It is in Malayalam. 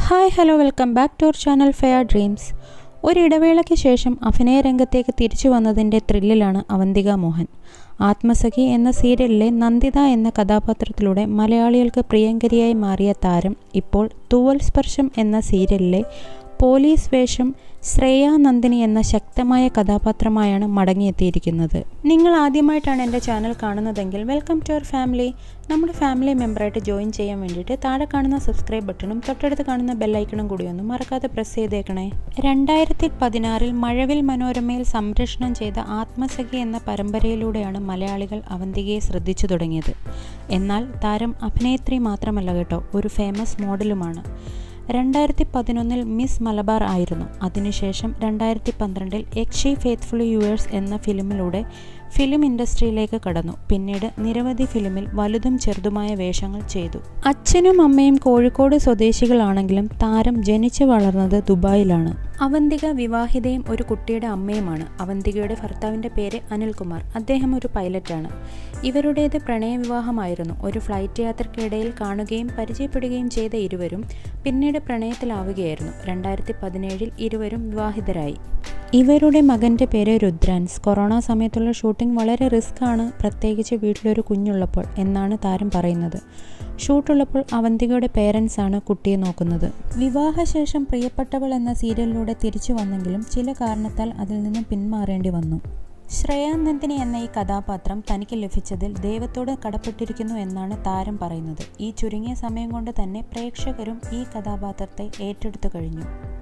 hi hello welcome back to our channel fair dreams ഒരിടവേളയ്ക്ക് ശേഷം അഭിനയ രംഗത്തേക്ക് തിരിച്ചു വന്നതിൻ്റെ ത്രില്ലിലാണ് അവന്തിക മോഹൻ ആത്മസഖി എന്ന സീരിയലിലെ നന്ദിത എന്ന കഥാപാത്രത്തിലൂടെ മലയാളികൾക്ക് പ്രിയങ്കരിയായി മാറിയ താരം ഇപ്പോൾ തൂവൽ സ്പർശം എന്ന സീരിയലിലെ പോലീസ് വേഷം ശ്രേയ നന്ദിനി എന്ന ശക്തമായ കഥാപാത്രമായാണ് മടങ്ങിയെത്തിയിരിക്കുന്നത് നിങ്ങൾ ആദ്യമായിട്ടാണ് എൻ്റെ ചാനൽ കാണുന്നതെങ്കിൽ വെൽക്കം ടു അവർ ഫാമിലി നമ്മുടെ ഫാമിലി മെമ്പറായിട്ട് ജോയിൻ ചെയ്യാൻ വേണ്ടിയിട്ട് താഴെ കാണുന്ന സബ്സ്ക്രൈബ് ബട്ടണും തൊട്ടടുത്ത് കാണുന്ന ബെല്ലൈക്കണും കൂടി ഒന്ന് മറക്കാതെ പ്രസ് ചെയ്തേക്കണേ രണ്ടായിരത്തി പതിനാറിൽ മഴവിൽ മനോരമയിൽ സംപ്രേഷണം ചെയ്ത ആത്മസഖി എന്ന പരമ്പരയിലൂടെയാണ് മലയാളികൾ അവന്തികയെ ശ്രദ്ധിച്ചു തുടങ്ങിയത് എന്നാൽ താരം അഭിനേത്രി മാത്രമല്ല കേട്ടോ ഒരു ഫേമസ് മോഡലുമാണ് രണ്ടായിരത്തി പതിനൊന്നിൽ മിസ് മലബാർ ആയിരുന്നു അതിനുശേഷം രണ്ടായിരത്തി പന്ത്രണ്ടിൽ എക്ഷി ഫെയ്ത്ത്ഫുള്ളി യുവേഴ്സ് എന്ന ഫിലിമിലൂടെ ഫിലിം ഇൻഡസ്ട്രിയിലേക്ക് കടന്നു പിന്നീട് നിരവധി ഫിലിമിൽ വലുതും ചെറുതുമായ വേഷങ്ങൾ ചെയ്തു അച്ഛനും അമ്മയും കോഴിക്കോട് സ്വദേശികളാണെങ്കിലും താരം ജനിച്ചു വളർന്നത് ദുബായിലാണ് അവന്തിക വിവാഹിതയും ഒരു കുട്ടിയുടെ അമ്മയുമാണ് അവന്തികയുടെ ഭർത്താവിൻ്റെ പേര് അനിൽകുമാർ അദ്ദേഹം ഒരു പൈലറ്റാണ് ഇവരുടേത് പ്രണയവിവാഹമായിരുന്നു ഒരു ഫ്ലൈറ്റ് യാത്രക്കിടയിൽ കാണുകയും പരിചയപ്പെടുകയും ചെയ്ത ഇരുവരും പിന്നീട് പ്രണയത്തിലാവുകയായിരുന്നു രണ്ടായിരത്തി പതിനേഴിൽ ഇരുവരും വിവാഹിതരായി ഇവരുടെ മകൻ്റെ പേര് രുദ്രാൻസ് കൊറോണ സമയത്തുള്ള ഷൂട്ടിംഗ് വളരെ റിസ്ക് ആണ് പ്രത്യേകിച്ച് വീട്ടിലൊരു കുഞ്ഞുള്ളപ്പോൾ എന്നാണ് താരം പറയുന്നത് ഷൂട്ടുള്ളപ്പോൾ അവന്തികയുടെ പേരൻസ് ആണ് കുട്ടിയെ നോക്കുന്നത് വിവാഹശേഷം പ്രിയപ്പെട്ടവൾ എന്ന സീരിയലിലൂടെ തിരിച്ചു വന്നെങ്കിലും ചില കാരണത്താൽ അതിൽ നിന്നും പിന്മാറേണ്ടി വന്നു ശ്രേയാനന്ദിനി എന്ന ഈ കഥാപാത്രം തനിക്ക് ലഭിച്ചതിൽ ദൈവത്തോട് കടപ്പെട്ടിരിക്കുന്നു എന്നാണ് താരം പറയുന്നത് ഈ ചുരുങ്ങിയ സമയം കൊണ്ട് തന്നെ പ്രേക്ഷകരും ഈ കഥാപാത്രത്തെ ഏറ്റെടുത്തു കഴിഞ്ഞു